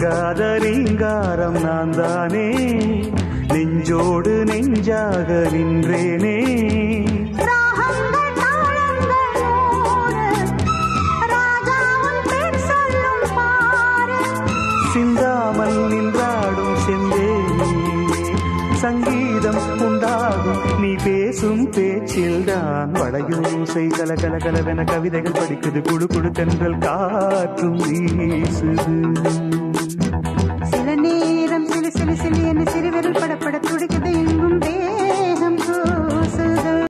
நீங்காத ரீங்காரம் நான் தானே நெஞ்சோடு நெஞ்சாக நின்றேனே ராகங்கள் தாளங்கள் நூறு ராஜாவும் பேர் சொல்லும் பாரு சிந்தாமல் நின்றாடும் செந்தேனே சங்கீதம் உண்டாகும் நீ பேசும் பேச்சில்தான் வளையோசை கல கல கலவென கவிதைகள் படிக்குது குழு குழு தென்றல் காற்றும் வீசுது சில நேரம் சிலு சிலு சிலு என்று சிறுவிரல் படப்பட துடிக்குது